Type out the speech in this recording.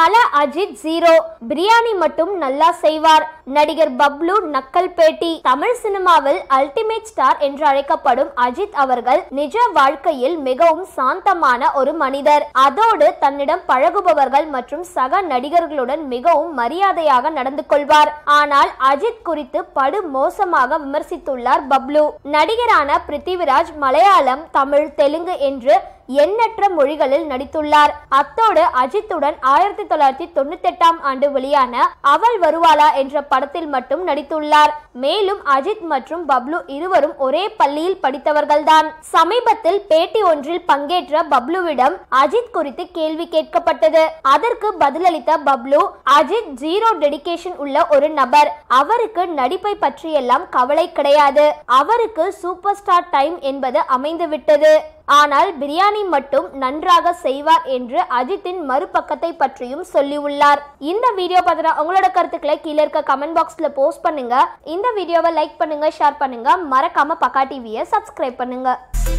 தல அஜித் ஜீரோ பிரியாணி மட்டும் நல்லா செய்வார் நடிகர் பப்ளு நக்கல் பேட்டி தமிழ் சினிமாவில் அல்டிமேட் ஸ்டார் என்று அழைக்கப்படும் அஜித் அவர்கள் நிஜ வாழ்க்கையில் மிகவும் சாந்தமான ஒரு மனிதர் அதோடு தன்னிடம் பழகுபவர்கள் மற்றும் சக நடிகர்களுடன் மிகவும் மரியாதையாக நடந்து கொள்வார் ஆனால் அஜித் குறித்து படு மோசமாக விமர்சித்துள்ளார் பப்ளு நடிகரான பிருத்திவிராஜ் மலையாளம் தமிழ் தெலுங்கு என்று எண்ணற்ற மொழிகளில் நடித்துள்ளார் அத்தோடு அஜித்துடன் ஆயிரத்தி தொள்ளாயிரத்தி தொண்ணூத்தி எட்டாம் ஆண்டு வெளியான அவள் வருவாளா என்ற படத்தில் மட்டும் நடித்துள்ளார் மேலும் அஜித் மற்றும் பப்ளு இருவரும் ஒரே பள்ளியில் படித்தவர்கள்தான் சமீபத்தில் பேட்டி ஒன்றில் பங்கேற்ற பப்ளுவிடம் அஜித் குறித்து கேள்வி கேட்கப்பட்டது அதற்கு பதிலளித்த பப்ளு அஜித் ஜீரோ டெடிகேஷன் உள்ள ஒரு நபர் அவருக்கு நடிப்பை பற்றியெல்லாம் கவலை கிடையாது அவருக்கு சூப்பர் ஸ்டார் டைம் என்பது அமைந்துவிட்டது ஆனால் பிரியாணி மட்டும் நன்றாக செய்வார் என்று அஜித்தின் மறுபக்கத்தை பற்றியும் சொல்லியுள்ளார் இந்த வீடியோ பத்தின உங்களோட கருத்துக்களை கீழே இருக்க கமெண்ட் பாக்ஸ்ல போஸ்ட் பண்ணுங்க இந்த வீடியோவை லைக் பண்ணுங்க ஷேர் பண்ணுங்க மறக்காம பக்கா டிவியை சப்ஸ்கிரைப் பண்ணுங்க